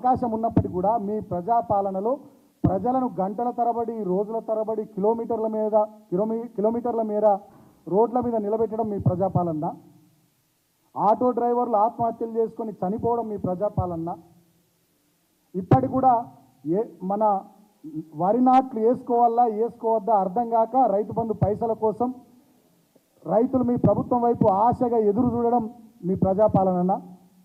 అవకాశం ఉన్నప్పటికీ కూడా మీ ప్రజాపాలనలో ప్రజలను గంటల తరబడి రోజుల తరబడి కిలోమీటర్ల మీద కిలోమీ కిలోమీటర్ల మేర రోడ్ల మీద నిలబెట్టడం మీ ప్రజాపాలన ఆటో డ్రైవర్లు ఆత్మహత్యలు చేసుకొని చనిపోవడం మీ ప్రజాపాలన ఇప్పటి కూడా ఏ మన వరి నాట్లు వేసుకోవాలా వేసుకోవద్దా అర్థం కాక రైతు బంధు పైసల కోసం రైతులు మీ ప్రభుత్వం వైపు ఆశగా ఎదురు చూడడం మీ ప్రజాపాలన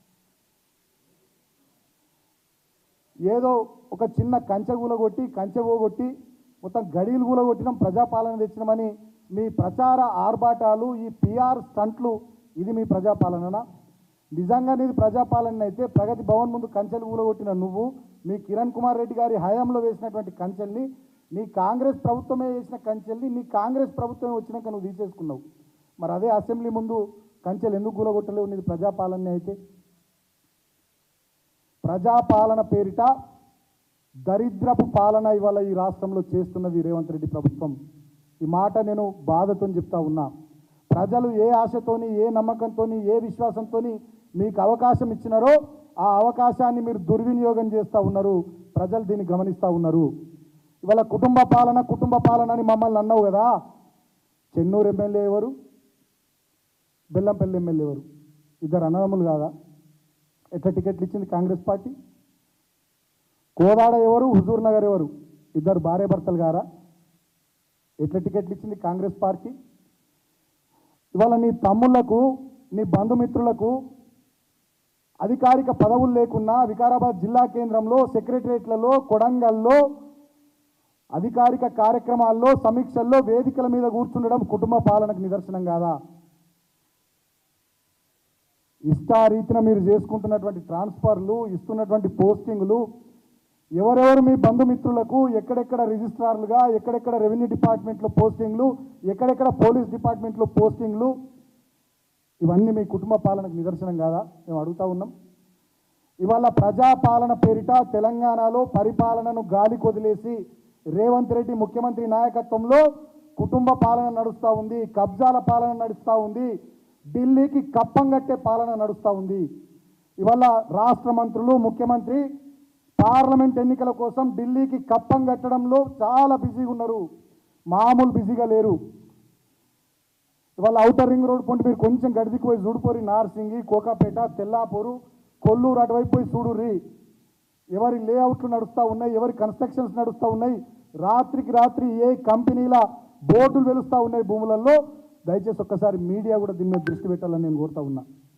ఏదో ఒక చిన్న కంచె కూలగొట్టి కంచె పోగొట్టి మొత్తం గడీలు కూలగొట్టడం ప్రజాపాలన తెచ్చినామని మీ ప్రచార ఆర్భాటాలు ఈ పిఆర్ స్టంట్లు ఇది మీ ప్రజాపాలననా నిజంగా నీది ప్రజాపాలన అయితే ప్రగతి భవన్ ముందు కంచెలు కూలగొట్టిన నువ్వు మీ కిరణ్ కుమార్ రెడ్డి గారి హయాంలో వేసినటువంటి కంచెల్ని నీ కాంగ్రెస్ ప్రభుత్వమే వేసిన కంచెల్ని నీ కాంగ్రెస్ ప్రభుత్వం వచ్చినాక నువ్వు తీసేసుకున్నావు మరి అదే అసెంబ్లీ ముందు కంచెలు ఎందుకు కూలగొట్టలేవు నీది ప్రజాపాలన అయితే ప్రజాపాలన పేరిట దరిద్రపు పాలన ఇవాళ ఈ రాష్ట్రంలో చేస్తున్నది రేవంత్ రెడ్డి ప్రభుత్వం ఈ మాట నేను బాధతో చెప్తా ఉన్నా ప్రజలు ఏ ఆశతోని ఏ నమ్మకంతోని ఏ విశ్వాసంతోని మీకు అవకాశం ఇచ్చినారో ఆ అవకాశాన్ని మీరు దుర్వినియోగం చేస్తూ ఉన్నారు ప్రజలు దీన్ని గమనిస్తూ ఉన్నారు ఇవాళ కుటుంబ పాలన కుటుంబ పాలన అని మమ్మల్ని అన్నావు కదా చెన్నూరు ఎమ్మెల్యే ఎవరు బెల్లంపల్లి ఎమ్మెల్యే ఎవరు ఇద్దరు అన్నదమ్ములు కాదా ఎట్లా టికెట్లు ఇచ్చింది కాంగ్రెస్ పార్టీ కోదాడ ఎవరు హుజూర్ నగర్ ఎవరు ఇద్దరు భార్య భర్తలు గారా ఎట్లా టికెట్లు ఇచ్చింది కాంగ్రెస్ పార్టీ ఇవాళ నీ తమ్ముళ్లకు నీ బంధుమిత్రులకు అధికారిక పదవులు లేకున్నా వికారాబాద్ జిల్లా కేంద్రంలో సెక్రటరియట్లలో కొడంగల్లో అధికారిక కార్యక్రమాల్లో సమీక్షల్లో వేదికల మీద కూర్చుండడం కుటుంబ పాలనకు నిదర్శనం కాదా ఇష్టారీతిన మీరు చేసుకుంటున్నటువంటి ట్రాన్స్ఫర్లు ఇస్తున్నటువంటి పోస్టింగ్లు ఎవరెవరు మీ బంధుమిత్రులకు ఎక్కడెక్కడ రిజిస్ట్రార్లుగా ఎక్కడెక్కడ రెవెన్యూ డిపార్ట్మెంట్లో పోస్టింగ్లు ఎక్కడెక్కడ పోలీస్ డిపార్ట్మెంట్లో పోస్టింగ్లు ఇవన్నీ మీ కుటుంబ పాలనకు నిదర్శనం కాదా మేము అడుగుతా ఉన్నాం ఇవాళ ప్రజాపాలన పేరిట తెలంగాణలో పరిపాలనను గాలి కొదిలేసి రేవంత్ రెడ్డి ముఖ్యమంత్రి నాయకత్వంలో కుటుంబ పాలన నడుస్తూ ఉంది కబ్జాల పాలన నడుస్తూ ఉంది ఢిల్లీకి కప్పం కట్టే పాలన నడుస్తూ ఉంది ఇవాళ రాష్ట్ర మంత్రులు ముఖ్యమంత్రి పార్లమెంట్ ఎన్నికల కోసం ఢిల్లీకి కప్పం కట్టడంలో చాలా బిజీగా ఉన్నారు మామూలు బిజీగా లేరు ఇవాళ ఔటర్ రింగ్ రోడ్ పొంటి మీరు కొంచెం గడిదికి పోయి చూడుపోరి నార్సింగి కోకాపేట తెల్లాపూరు కొల్లూరు అటువైపు పోయి చూడుర్రి ఎవరి లేఅవుట్లు నడుస్తూ ఉన్నాయి ఎవరి కన్స్ట్రక్షన్స్ నడుస్తూ ఉన్నాయి రాత్రికి రాత్రి ఏ కంపెనీల బోర్డులు వెలుస్తూ ఉన్నాయి భూములలో దయచేసి ఒక్కసారి మీడియా కూడా దీని మీద దృష్టి పెట్టాలని నేను కోరుతా ఉన్నా